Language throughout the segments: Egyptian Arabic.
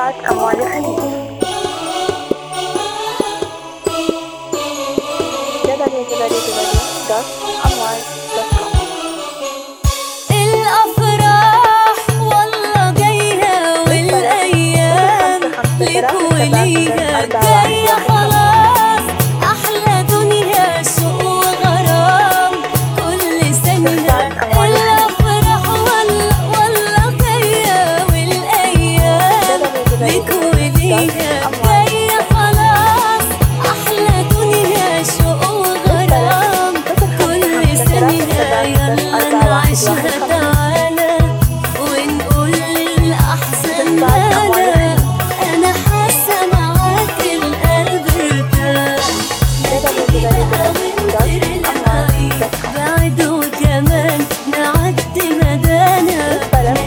دفعت أموال الخليج www.amwal.com الأفراح والله جاية والأيام لك وليها جاية خلاص أحلى دنيا شوق وغرام كل ثانية الأفراح والله والله جاية والأيام لك وليها جاية خلاص أحلى دنيا شوق وغرام كل ثانية يلا نعيشها تعالى ونقول للأحزان مالا أنا حاسة معاك القلب ارتاح بعد وكمان نعدي مدانا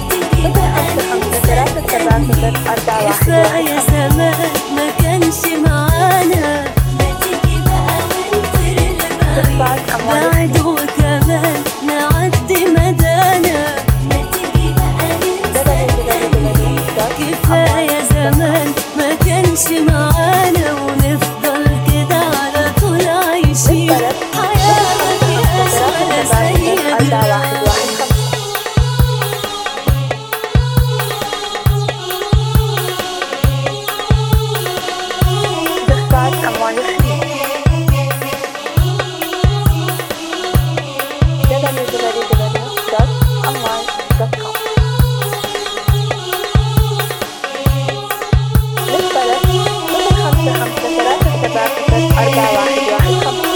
كفاية زمان ما كانش معانا ما تيجي بقى وانت بعد وكمان نعدي مدانا ما تيجي بقى كفاية زمان ما كانش معانا ونفضل كده على طول عايشين حياة ما فيهاش ولا سيد دفعت أموال الخليج www.amwal.com للطلب صفر خمسة خمسة ثلاثة سبعة صفر أربعة واحد واحد خمسة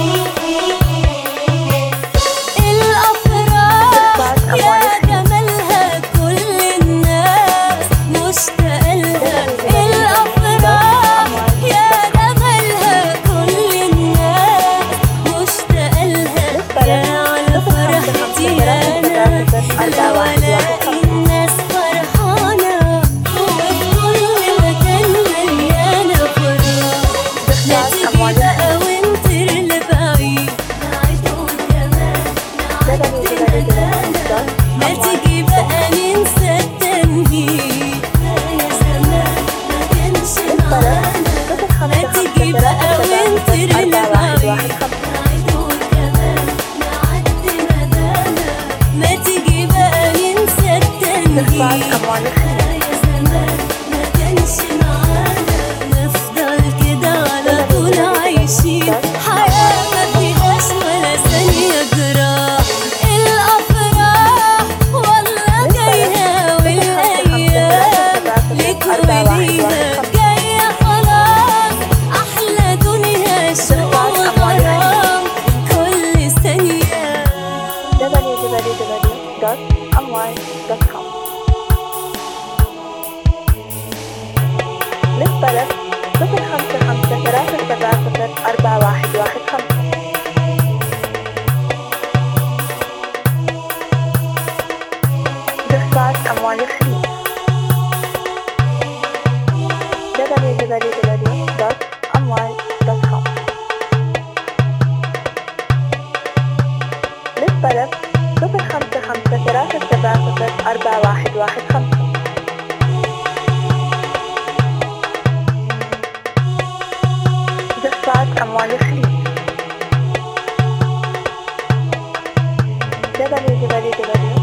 الأفراح يا جمالها كل الناس مشتاقة لها الأفراح يا جمالها كل الناس مشتاقة لها يا على فرحتي أنا لو ألاقي الناس فرحانة وفي كل مكان مليانة فرح لا تيجي بقى وانت اللي بعيد نعيد وكمان نعدي مدانا ما تيجي بقى ننسى التنهيد يا زمان ما كانش معانا ما تيجي بقى وانت اللي بعيد نعيد وكمان نعدي مدانا ما تيجي بقى ننسى التنهيد أموال الخليج يا زمان ما كانش معانا نفضل كده على طول عايشين حياة ما فيهاش ولا ثانية جراح الأفراح والله جاية والأيام لك وليها جاية خلاص أحلى دنيا شوق وغرام كل ثانية www.amwal.com للطلب صفر خمسة خمسة ثلاثة سبعة صفر أربعة واحد واحد خمسة دفعت أموال الخليج www.amwal.com للطلب صفر خمسة خمسة ثلاثة سبعة صفر أربعة واحد واحد خمسة دفعت أموال الخليج www